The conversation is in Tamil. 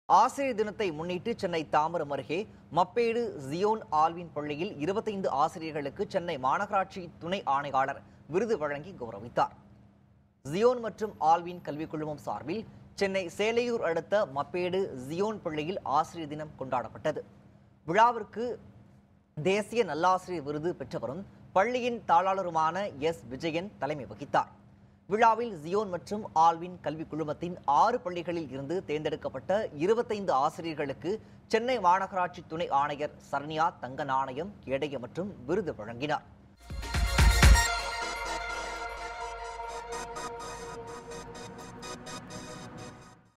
ஆசிரியர் தினத்தை முன்னிட்டு சென்னை தாம்பரம் அருகே மப்பேடு ஜியோன் ஆல்வின் பள்ளியில் இருபத்தைந்து ஆசிரியர்களுக்கு சென்னை மாநகராட்சி துணை ஆணையாளர் விருது வழங்கி கௌரவித்தார் ஜியோன் மற்றும் ஆல்வின் கல்விக் குழுமம் சார்பில் சென்னை சேலையூர் அடுத்த மப்பேடு ஜியோன் பள்ளியில் ஆசிரியர் தினம் கொண்டாடப்பட்டது விழாவிற்கு தேசிய நல்லாசிரியர் விருது பெற்றவரும் பள்ளியின் தாளாளருமான எஸ் விஜயன் தலைமை வகித்தார் விழாவில் ஜியோன் மற்றும் ஆல்வின் கல்விக் குழுமத்தின் ஆறு பள்ளிகளில் இருந்து தேர்ந்தெடுக்கப்பட்ட இருபத்தைந்து ஆசிரியர்களுக்கு சென்னை மாநகராட்சி துணை ஆணையர் சரண்யா தங்க நாணயம் கேடய மற்றும் விருது வழங்கினார்